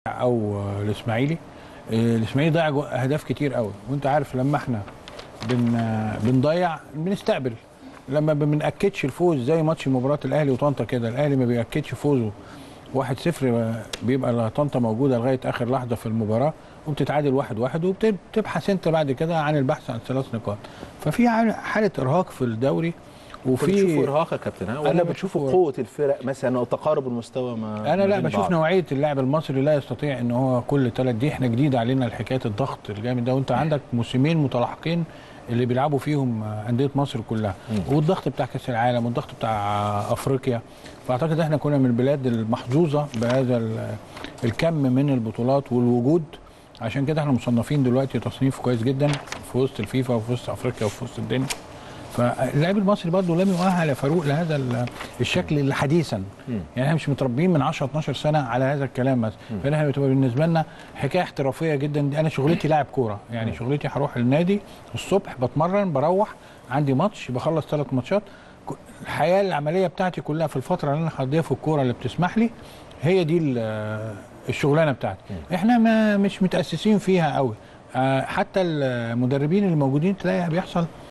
او الاسماعيلي آه، الاسماعيلي ضيع جو- اهداف كتير قوي وانت عارف لما احنا بن آه، بنضيع بنستقبل لما ما بنأكدش الفوز زي ماتش مباراه الاهلي وطنطا كده الاهلي ما بيأكدش فوزه 1-0 بيبقى طنطا موجوده لغايه اخر لحظه في المباراه وبتتعادل 1-1 واحد واحد وبتبحث انت بعد كده عن البحث عن ثلاث نقاط ففي حاله ارهاق في الدوري بتشوفوا وفي ارهاق يا كابتن ها أنا ولا بشوفه بتشوفوا قوه الفرق مثلا او تقارب المستوى ما انا ما لا بين بشوف بعض؟ نوعيه اللاعب المصري لا يستطيع ان هو كل ثلاث دي احنا جديد علينا حكايه الضغط الجامد ده وانت عندك موسمين متلاحقين اللي بيلعبوا فيهم آه، انديه مصر كلها والضغط بتاع كاس العالم والضغط بتاع آه، افريقيا فاعتقد احنا كنا من البلاد المحظوظه بهذا ال- الكم من البطولات والوجود عشان كده احنا مصنفين دلوقتي تصنيف كويس جدا في وسط الفيفا وفي وسط افريقيا وفي وسط الدنيا فاللاعب المصري برضه لم يؤهل يا فاروق لهذا ال- الشكل اللي حديثا يعني احنا مش متربيين من 10 12 سنه على هذا الكلام مثلا فاحنا بتبقى بالنسبه لنا حكايه احترافيه جدا دي انا شغلتي لاعب كوره يعني شغلتي هروح النادي الصبح بتمرن بروح عندي ماتش بخلص ثلاث ماتشات ك- الحياه العمليه بتاعتي كلها في الفتره اللي انا هقضيها في الكوره اللي بتسمح لي هي دي ال- الشغلانه بتاعتي احنا ما مش متاسسين فيها قوي آه، حتى المدربين اللي موجودين تلاقي بيحصل